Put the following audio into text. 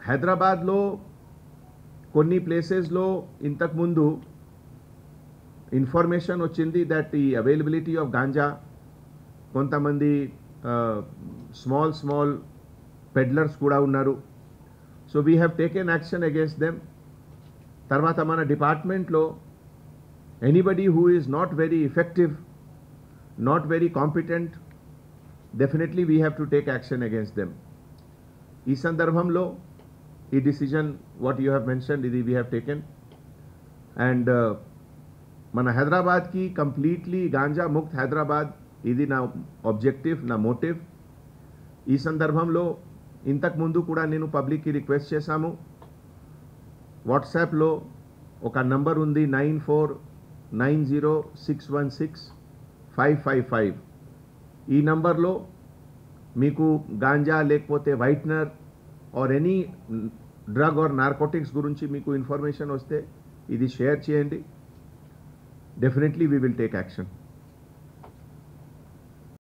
హైదరాబాద్లో కొన్ని ప్లేసెస్లో ఇంతకుముందు ఇన్ఫర్మేషన్ వచ్చింది దట్ ఈ అవైలబిలిటీ ఆఫ్ గాంజా కొంతమంది స్మాల్ స్మాల్ పెడ్లర్స్ కూడా ఉన్నారు so we have taken action against them తర్వాత మన డిపార్ట్మెంట్లో anybody who is not very effective not very competent definitely we have to take action against them ఈ సందర్భంలో ఈ decision what you have mention ఇది we have taken and మన హైదరాబాద్కి completely ganja ముక్త్ Hyderabad ఇది నా ఆబ్జెక్టివ్ నా మోటివ్ ఈ సందర్భంలో ఇంతకు ముందు కూడా నేను పబ్లిక్కి రిక్వెస్ట్ చేశాము వాట్సాప్లో ఒక నంబర్ ఉంది nine four nine zero six one six five five five ఈ నంబర్లో మీకు గాంజా లేకపోతే whitener or any drug or narcotics గురించి మీకు ఇన్ఫర్మేషన్ వస్తే ఇది షేర్ చేయండి definitely we will take action